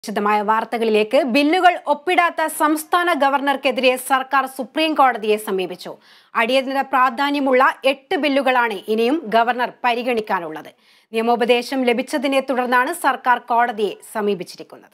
വിശദമായ വാർത്തകളിലേക്ക് ബില്ലുകൾ ഒപ്പിടാത്ത സംസ്ഥാന ഗവർണർക്കെതിരെ സർക്കാർ സുപ്രീം കോടതിയെ സമീപിച്ചു അടിയന്തര പ്രാധാന്യമുള്ള എട്ട് ബില്ലുകളാണ് ഇനിയും ഗവർണർ പരിഗണിക്കാനുള്ളത് നിയമോപദേശം ലഭിച്ചതിനെ തുടർന്നാണ് സർക്കാർ കോടതിയെ സമീപിച്ചിരിക്കുന്നത്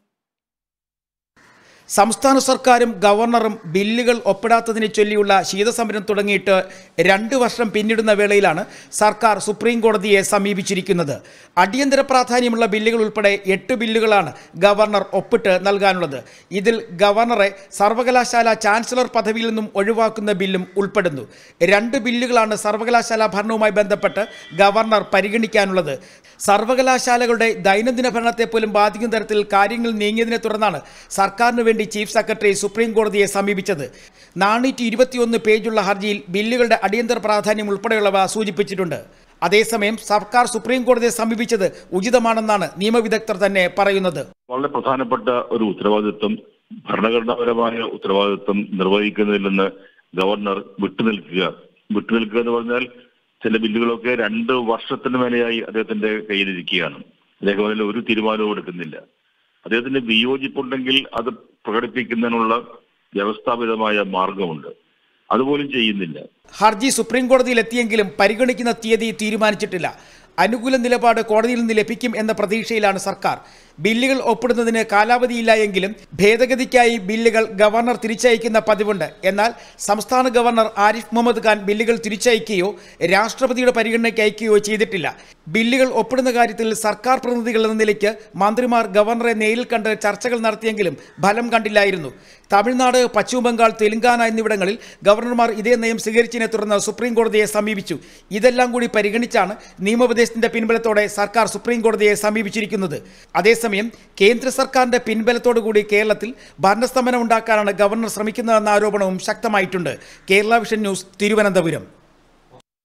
സംസ്ഥാന സർക്കാരും ഗവർണറും ബില്ലുകൾ ഒപ്പിടാത്തതിനെ ചൊല്ലിയുള്ള ശീതസമരം തുടങ്ങിയിട്ട് രണ്ട് വർഷം പിന്നിടുന്ന വേളയിലാണ് സർക്കാർ സുപ്രീം കോടതിയെ സമീപിച്ചിരിക്കുന്നത് അടിയന്തര പ്രാധാന്യമുള്ള ബില്ലുകൾ ഉൾപ്പെടെ എട്ട് ബില്ലുകളാണ് ഗവർണർ ഒപ്പിട്ട് നൽകാനുള്ളത് ഇതിൽ ഗവർണറെ സർവകലാശാല ചാൻസലർ പദവിയിൽ നിന്നും ഒഴിവാക്കുന്ന ബില്ലും ഉൾപ്പെടുന്നു രണ്ട് ബില്ലുകളാണ് സർവകലാശാല ഭരണവുമായി ബന്ധപ്പെട്ട് ഗവർണർ പരിഗണിക്കാനുള്ളത് സർവകലാശാലകളുടെ ദൈനംദിന ഭരണത്തെ പോലും ബാധിക്കുന്ന തരത്തിൽ കാര്യങ്ങൾ നീങ്ങിയതിനെ തുടർന്നാണ് സർക്കാരിന് വേണ്ടി ചീഫ് സെക്രട്ടറി സുപ്രീം കോടതിയെ സമീപിച്ചത് നാനൂറ്റി ഇരുപത്തിയൊന്ന് പേജുള്ള ഹർജിയിൽ ബില്ലുകളുടെ അടിയന്തര പ്രാധാന്യം ഉൾപ്പെടെയുള്ളവ സൂചിപ്പിച്ചിട്ടുണ്ട് അതേസമയം സർക്കാർ സുപ്രീം കോടതിയെ സമീപിച്ചത് ഉചിതമാണെന്നാണ് നിയമവിദഗ്ധർ തന്നെ പറയുന്നത് വളരെ പ്രധാനപ്പെട്ട ഒരു ഉത്തരവാദിത്വം ഭരണഘടനാപരമായ ഉത്തരവാദിത്വം നിർവഹിക്കുന്നതിൽ നിന്ന് ഗവർണർ വിട്ടുനിൽക്കുക വിട്ടുനിൽക്കുക എന്ന് പറഞ്ഞാൽ ചില ബില്ലുകളൊക്കെ രണ്ട് വർഷത്തിന് മേലെയായി അദ്ദേഹത്തിന്റെ കയ്യിലിരിക്കുകയാണ് അദ്ദേഹം അതിൽ ഒരു തീരുമാനവും എടുക്കുന്നില്ല അദ്ദേഹത്തിന് വിയോജിപ്പുണ്ടെങ്കിൽ അത് പ്രകടിപ്പിക്കുന്നതിനുള്ള വ്യവസ്ഥാപിതമായ മാർഗമുണ്ട് അതുപോലും ചെയ്യുന്നില്ല ഹർജി സുപ്രീം കോടതിയിൽ എത്തിയെങ്കിലും പരിഗണിക്കുന്ന തീയതി തീരുമാനിച്ചിട്ടില്ല അനുകൂല നിലപാട് കോടതിയിൽ നിന്ന് ലഭിക്കും എന്ന പ്രതീക്ഷയിലാണ് സർക്കാർ ബില്ലുകൾ ഒപ്പിടുന്നതിന് കാലാവധിയില്ല എങ്കിലും ഭേദഗതിക്കായി ബില്ലുകൾ ഗവർണർ തിരിച്ചയക്കുന്ന പതിവുണ്ട് എന്നാൽ സംസ്ഥാന ഗവർണർ ആരിഫ് മുഹമ്മദ് ഖാൻ ബില്ലുകൾ തിരിച്ചയക്കുകയോ രാഷ്ട്രപതിയുടെ പരിഗണനയ്ക്ക് അയക്കുകയോ ചെയ്തിട്ടില്ല ബില്ലുകൾ ഒപ്പിടുന്ന കാര്യത്തിൽ സർക്കാർ പ്രതിനിധികൾ എന്ന നിലയ്ക്ക് മന്ത്രിമാർ ഗവർണറെ നേരിൽ കണ്ട് ചർച്ചകൾ നടത്തിയെങ്കിലും ഫലം കണ്ടില്ലായിരുന്നു തമിഴ്നാട് പശ്ചിമ ബംഗാൾ തെലങ്കാന എന്നിവിടങ്ങളിൽ ഗവർണർമാർ ഇതേ നയം സ്വീകരിച്ചതിനെ തുടർന്ന് സുപ്രീം കോടതിയെ സമീപിച്ചു ഇതെല്ലാം കൂടി പരിഗണിച്ചാണ് നിയമോപദേശത്തിന്റെ പിൻബലത്തോടെ സർക്കാർ സുപ്രീം കോടതിയെ സമീപിച്ചിരിക്കുന്നത് അതേസമയം കേന്ദ്ര സർക്കാരിന്റെ പിൻബലത്തോടുകൂടി കേരളത്തിൽ ഭരണസ്തംഭനം ഉണ്ടാക്കാനാണ് ഗവർണർ ശ്രമിക്കുന്നതെന്ന ആരോപണവും ശക്തമായിട്ടുണ്ട് കേരള വിഷൻ ന്യൂസ് തിരുവനന്തപുരം